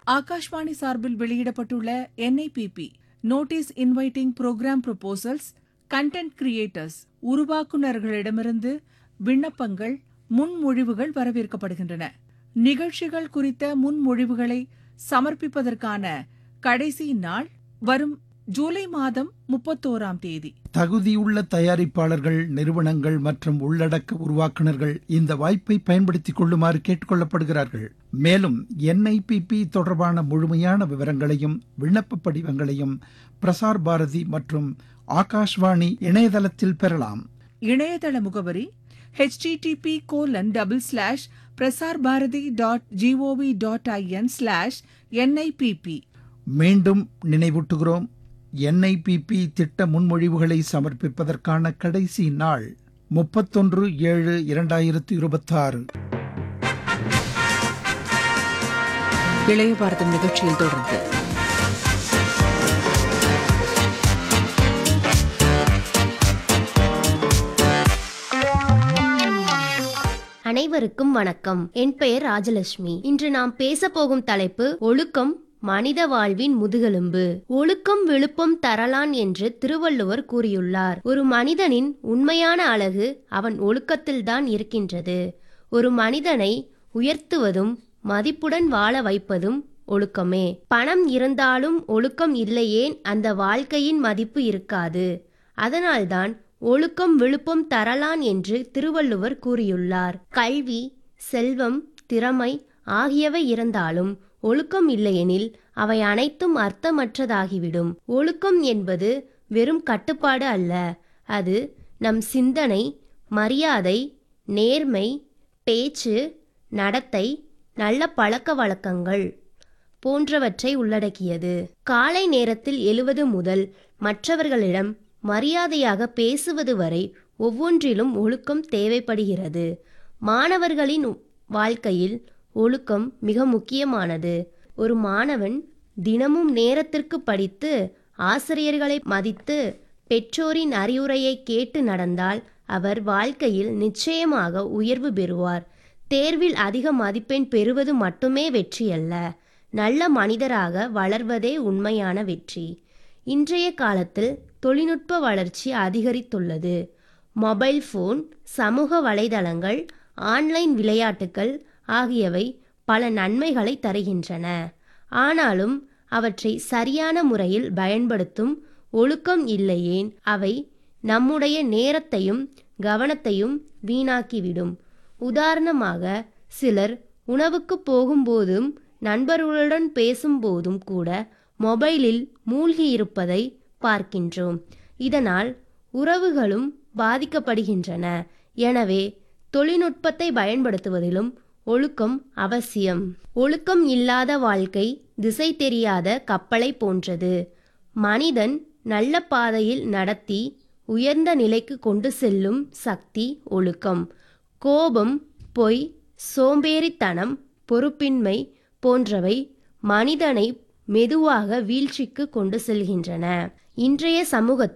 ஆகாஷ்வாணி சார்பில் வெளியிடப்பட்டுள்ள NIPP notices inviting programme proposals content creators உருவாக்குநர்களிடமிருந்து விண்ணப்பங்கள் முன்மொழிவுகள் வரவேற்கப்படுகின்றன நிகழ்ச்சிகள் குறித்த முன்மொழிவுகளை சமர்ப்பிப்பதற்கான கடைசி நாள் வரும் ஜூலை மாதம் முப்பத்தோராம் தேதி தகுதியுள்ள தயாரிப்பாளர்கள் நிறுவனங்கள் மற்றும் உள்ளடக்க உருவாக்குனர்கள் இந்த வாய்ப்பை பயன்படுத்திக் கொள்ளுமாறு கேட்டுக்கொள்ளப்படுகிறார்கள் மேலும் என்ஐபிபி தொடர்பான முழுமையான விவரங்களையும் விண்ணப்ப படிவங்களையும் பிரசார் பாரதி மற்றும் ஆகாஷ்வாணி இணையதளத்தில் பெறலாம் இணையதள முகவரி http colon double slash Prasar Bharati dot GOV dot IN slash NIPP மீண்டும் நினைவூட்டுகிறோம் என்ஐபிபி திட்ட முன்மொழிவுகளை சமர்ப்பிப்பதற்கான கடைசி நாள் முப்பத்தொன்று ஏழு இரண்டாயிரத்து இருபத்தாறு இளைய பாரதம் நிகழ்ச்சியில் தொடர்ந்து அனைவருக்கும் வணக்கம் என் பெயர் ராஜலட்சுமி இன்று நாம் பேச போகும் தலைப்பு ஒழுக்கம் மனித வாழ்வின் முதுகெலும்பு ஒழுக்கம் விழுப்பம் தரலான் என்று திருவள்ளுவர் கூறியுள்ளார் ஒரு மனிதனின் உண்மையான அழகு அவன் ஒழுக்கத்தில்தான் இருக்கின்றது ஒரு மனிதனை உயர்த்துவதும் மதிப்புடன் வாழ வைப்பதும் ஒழுக்கமே பணம் இருந்தாலும் ஒழுக்கம் இல்லையேன் அந்த வாழ்க்கையின் மதிப்பு இருக்காது அதனால்தான் ஒழுக்கம் விழுப்பம் தரலான் என்று திருவள்ளுவர் கூறியுள்ளார் கல்வி செல்வம் திறமை ஆகியவை இருந்தாலும் ஒழுக்கம் இல்லையெனில் அவை அனைத்தும் அர்த்தமற்றதாகிவிடும் ஒழுக்கம் என்பது வெறும் கட்டுப்பாடு அல்ல அது நம் சிந்தனை மரியாதை நேர்மை பேச்சு நடத்தை நல்ல பழக்க வழக்கங்கள் போன்றவற்றை உள்ளடக்கியது காலை நேரத்தில் எழுவது முதல் மற்றவர்களிடம் மரியாதையாக பேசுவது வரை ஒவ்வொன்றிலும் ஒழுக்கம் தேவைப்படுகிறது மாணவர்களின் வாழ்க்கையில் ஒழுக்கம் மிக முக்கியமானது ஒரு மாணவன் தினமும் நேரத்திற்கு படித்து ஆசிரியர்களை மதித்து பெற்றோரின் அறிவுரையை கேட்டு நடந்தால் அவர் வாழ்க்கையில் நிச்சயமாக உயர்வு பெறுவார் தேர்வில் அதிக மதிப்பெண் பெறுவது மட்டுமே வெற்றி அல்ல நல்ல மனிதராக வளர்வதே உண்மையான வெற்றி இன்றைய காலத்தில் தொழில்நுட்ப வளர்ச்சி அதிகரித்துள்ளது மொபைல் ஃபோன் சமூக வலைதளங்கள் ஆன்லைன் விளையாட்டுகள் ஆகியவை பல நன்மைகளை தருகின்றன ஆனாலும் அவற்றை சரியான முறையில் பயன்படுத்தும் ஒழுக்கம் இல்லையேன் அவை நம்முடைய நேரத்தையும் கவனத்தையும் வீணாக்கிவிடும் உதாரணமாக சிலர் உணவுக்கு போகும்போதும் நண்பர்களுடன் பேசும்போதும் கூட மொபைலில் மூழ்கி இருப்பதை பார்க்கின்றோம் இதனால் உறவுகளும் பாதிக்கப்படுகின்றன எனவே தொழில்நுட்பத்தை பயன்படுத்துவதிலும் ஒழுக்கம் அவசியம் ஒழுக்கம் இல்லாத வாழ்க்கை திசை தெரியாத கப்பலை போன்றது மனிதன் நல்ல பாதையில் நடத்தி உயர்ந்த நிலைக்கு கொண்டு செல்லும் சக்தி ஒழுக்கம் கோபம் பொய் சோம்பேறித்தனம் பொறுப்பின்மை போன்றவை மனிதனை மெதுவாக வீழ்ச்சிக்கு கொண்டு செல்கின்றன இன்றைய சமூகத்தில்